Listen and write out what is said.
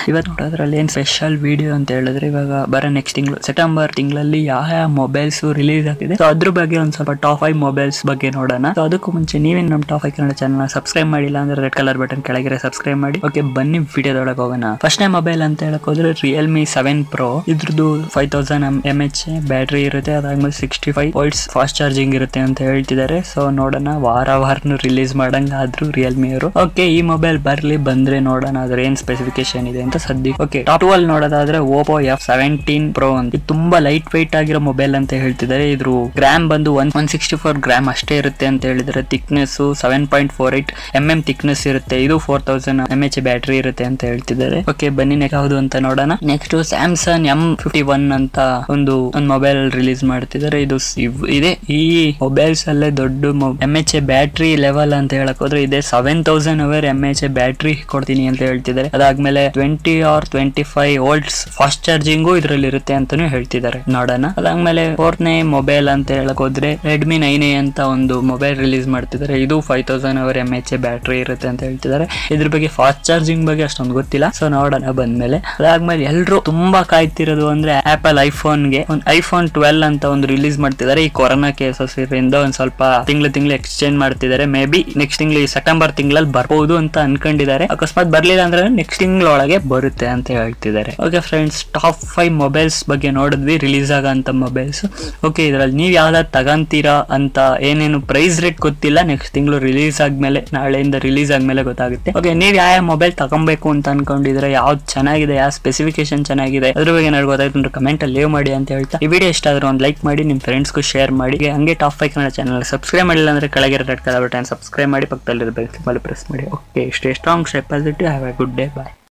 ಇವತ್ತು ನೋಡೋದ್ರಲ್ಲಿ ಏನ್ special video ಅಂತ ಹೇಳಿದ್ರೆ ಇವಾಗ ಬರೋ ನೆಕ್ಸ್ಟ್ ತಿಂಗಳು ಸೆಪ್ಟೆಂಬರ್ ತಿಂಗಳಲ್ಲಿ ಯಾವ ಯಾವ ಮೊಬೈಲ್ಸ್ ರಿಲೀಸ್ ಆಗಿದೆ ಸೊ ಅದ್ರ ಬಗ್ಗೆ ಒಂದ್ ಸ್ವಲ್ಪ ಟಾಪ್ ಫೈವ್ ಮೊಬೈಲ್ಸ್ ಬಗ್ಗೆ ನೋಡೋಣ ಸೊ ಅದಕ್ಕೂ ಮುಂಚೆ ನೀವೇನು ನಮ್ಮ top five Kannada channel subscribe ಮಾಡಿಲ್ಲ ಅಂದ್ರೆ ರೆಡ್ ಕಲರ್ ಬಟನ್ ಕೆಳಗಿರೋ ಸಬ್ಸ್ಕ್ರೈಬ್ ಮಾಡಿ ಓಕೆ ಬನ್ನಿ ವಿಡಿಯೋದೊಳಗೆ ಹೋಗೋಣ ಫಸ್ಟ್ನೇ ಮೊಬೈಲ್ ಅಂತ ಹೇಳಕ್ ಹೋದ್ರೆ ರಿಯಲ್ಮಿ ಸೆವೆನ್ ಪ್ರೋ ಇದ್ರದ್ದು five thousand M H battery ಇರುತ್ತೆ ಅದಾದ್ಮೇಲೆ sixty five volts fast charging ಇರುತ್ತೆ ಅಂತ ಹೇಳ್ತಿದ್ದಾರೆ ಸೊ ನೋಡೋಣ ವಾರ ವಾರನು ರಿಲೀಸ್ ಮಾಡಂಗ ಆದ್ರು ರಿಯಲ್ಮಿ ಅವರು ಓಕೆ ಈ ಮೊಬೈಲ್ ಬರ್ಲಿ ಬಂದ್ರೆ ನೋಡೋಣ ಅದ್ರ ಏನ್ ಸ್ಪೆಸಿಫಿಕೇಶನ್ ಇದೆ ಅಂತ ಸದ್ಯ ಓಕೆ ಟಾಪ್ ಟು ಅಲ್ಲಿ ನೋಡೋದಾದ್ರೆ ಓಪೋ ಎಫ್ ಸೆವೆಂಟೀನ್ ಪ್ರೋ ಅಂತ ಇದು ತುಂಬಾ ಲೈಟ್ ವೈಟ್ ಆಗಿರೋ ಮೊಬೈಲ್ ಅಂತ ಹೇಳ್ತಿದ್ದಾರೆ ಇದ್ರ ಗ್ರಾಮ್ ಬಂದು one one sixty four gram ಅಷ್ಟೇ ಇರುತ್ತೆ ಅಂತ ಹೇಳಿದ್ರೆ thickness seven point four eight M M thickness ಇರುತ್ತೆ ಇದು four thousand M H battery ಇರುತ್ತೆ ಅಂತ ಹೇಳ್ತಿದ್ದಾರೆ ಓಕೆ ಬನ್ನಿ ನೆಕ್ಸ್ಟ್ ಯಾವುದು ಅಂತ ನೋಡೋಣ next Samsung M fifty one ಅಂತ ಒಂದು ಒಂದು ಮೊಬೈಲ್ ರಿಲೀಸ್ ಮಾಡ್ತಿದ್ದಾರೆ ಇದು ಸ್- ಇವ್- ಇದೆ ಈ ಮೊಬೈಲ್ಸ್ ಅಲ್ಲೇ ದೊಡ್ಡ M H A battery level ಅಂತ ಹೇಳಕ್ ಹೋದ್ರೆ ಇದೆ seven thousand hour M H A battery ಕೊಡ್ತೀನಿ ಅಂತ ಹೇಳ್ತಿದ್ದಾರೆ ಅದಾದ್ಮೇಲೆ twenty or twenty five volts fast charging ಇದ್ರಲ್ಲಿ ಇರುತ್ತೆ ಅಂತಾನು ಹೇಳ್ತಿದ್ದಾರೆ ನೋಡೋಣ ಅದಾದ್ಮೇಲೆ ಫೋರ್ತ್ನೇ ಮೊಬೈಲ್ ಅಂತ ಹೇಳಕ್ ಹೋದ್ರೆ ರೆಡ್ಮಿ ನೈನ್ ಎ ಅಂತ ಒಂದು ಮೊಬೈಲ್ ರಿಲೀಸ್ ಮಾಡ್ತಿದ್ದಾರೆ ಇದು five thousand hour M H A battery ಇರುತ್ತೆ ಅಂತ ಹೇಳ್ತಿದ್ದಾರೆ ಇದ್ರ ಬಗ್ಗೆ ಫಾಸ್ಟ್ ಚಾರ್ಜಿಂಗ್ ಬಗ್ಗೆ ಅಷ್ಟೊಂದು ಗೊತ್ತಿಲ್ಲ ಸೊ ನೋಡೋಣ ಬಂದ್ಮೇಲೆ ಅದಾದ್ಮೇಲೆ ಎಲ್ಲರೂ ತುಂಬಾ ಕಾಯ್ತಿರೋದು ಅಂದ್ರೆ ಆಪಲ್ ಐಫೋನ್ಗೆ ಒಂದು ಐಫೋನ್ ಟ್ವೆಲ್ ಅಂತ ಒಂದು ರಿಲೀಸ್ ಮಾಡ್ತಿದ್ದಾರೆ ಈ ಕೊರೋನಾ ಕೇಸಸ್ ಇರೋದ್ರಿಂದ ಒಂದ್ ಸ್ವಲ್ಪ ತಿಂಗಳು ತಿಂಗಳು ಎಕ್ಸ್ಚೇಂಜ್ ಮಾಡ್ತಿದ್ದಾರೆ ಮೇ ಬಿ ನೆಕ್ಸ್ಟ್ ತಿಂಗಳು ಈ ಸೆಪ್ಟೆಂಬರ್ ತಿಂಗಳಲ್ಲಿ ಬರ್ಬೋದು ಅಂತ ಅನ್ಕೊಂಡಿದ್ದಾರೆ ಅಕಸ್ಮಾತ್ ಬರ್ಲಿಲ್ಲ ಅಂದ್ರೆ ನೆಕ್ಸ್ಟ್ ತಿಂಗಳೊಳಗೆ ಬರುತ್ತೆ ಅಂತ ಹೇಳ್ತಿದ್ದಾರೆ okay friends top five mobiles ಬಗ್ಗೆ ನೋಡಿದ್ವಿ ರಿಲೀಸ್ ಆಗಂತ ಮೊಬೈಲ್ಸ್ ಓಕೆ ಇದ್ರಲ್ಲಿ ನೀವು ಯಾವ್ದಾದ್ರು ತಗಂತೀರಾ ಅಂತ ಏನೇನು ಪ್ರೈಸ್ ರೇಟ್ ಗೊತ್ತಿಲ್ಲ ನೆಕ್ಸ್ಟ್ ತಿಂಗಳು ರಿಲೀಸ್ ಆದ್ಮೇಲೆ ನಾಳೆಯಿಂದ ರಿಲೀಸ್ ಆದ್ಮೇಲೆ ಗೊತ್ತಾಗುತ್ತೆ ಓಕೆ ನೀವು ಯಾವ ಮೊಬೈಲ್ ತಗೊಬೇಕು ಅಂತ ಅನ್ಕೊಂಡಿದ್ರೆ ಯಾವ್ದು ಚೆನ್ನಾಗಿದೆ ಯಾವ ಸ್ಪೆಸಿಫಿಕೇಶನ್ ಚೆನ್ನಾಗಿದೆ ಅದ್ರ ಬಗ್ಗೆ ಏನಾದ್ರು ಗೊತ್ತಾಯ್ತು ಅಂದ್ರೆ ಕಮೆಂಟ್ ಅಲ್ಲಿ ಲೀವ್ ಮಾಡಿ ಅಂತ ಹೇಳ್ತಾ ಈ ವಿಡಿಯೋ ಇಷ್ಟ ಆದ್ರೆ ಒಂದು ಲೈಕ್ ಮಾಡಿ ನಿಮ್ಮ ಫ್ರೆಂಡ್ಸ್ಗೂ ಶೇರ್ ಮಾಡಿ ಹಂಗೆ top five Kannada channel subscribe ಮಾಡಿಲ್ಲ ಅಂದ್ರೆ ಕೆಳಗೆ ರೆಡ್ ಕಲರ್ ಬಟನ್ ಸಬ್ಸ್ಕ್ರೈಬ್ ಮಾಡಿ ಪಕ್ಕದಲ್ಲಿರೋ ಬೆಲ್ ಪ್ರೆಸ್ ಮಾಡಿ okay stay strong stay positive have a good day bye